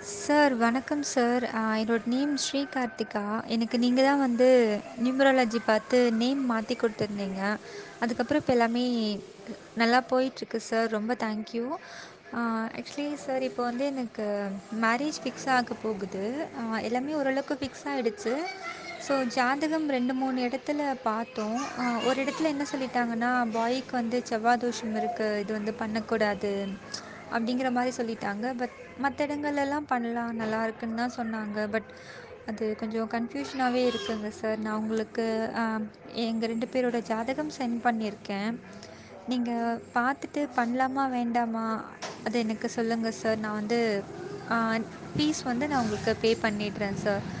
sir வணக்கம் sir என்னோட name Sri Karthika எனக்கு நீங்கள் தான் வந்து நியூமராலஜி பார்த்து நேம் மாற்றி கொடுத்துருந்தீங்க அதுக்கப்புறம் இப்போ எல்லாமே நல்லா போயிட்டுருக்கு சார் ரொம்ப தேங்க் யூ ஆக்சுவலி சார் இப்போ வந்து எனக்கு மேரேஜ் ஃபிக்ஸ் ஆக போகுது எல்லாமே ஓரளவுக்கு ஃபிக்ஸ் ஆகிடுச்சு ஸோ ஜாதகம் ரெண்டு மூணு இடத்துல பார்த்தோம் ஒரு இடத்துல என்ன சொல்லிட்டாங்கன்னா பாய்க்கு வந்து செவ்வாய் தோஷம் இருக்குது இது வந்து பண்ணக்கூடாது அப்படிங்கிற மாதிரி சொல்லிட்டாங்க பட் மற்ற இடங்கள்லலாம் பண்ணலாம் நல்லா இருக்குன்னு தான் சொன்னாங்க பட் அது கொஞ்சம் கன்ஃப்யூஷனாகவே இருக்குங்க சார் நான் உங்களுக்கு எங்கள் ரெண்டு பேரோட ஜாதகம் சென்ட் பண்ணியிருக்கேன் நீங்கள் பார்த்துட்டு பண்ணலாமா வேண்டாமா அதை எனக்கு சொல்லுங்கள் சார் நான் வந்து ஃபீஸ் வந்து நான் உங்களுக்கு பே பண்ணிடுறேன் சார்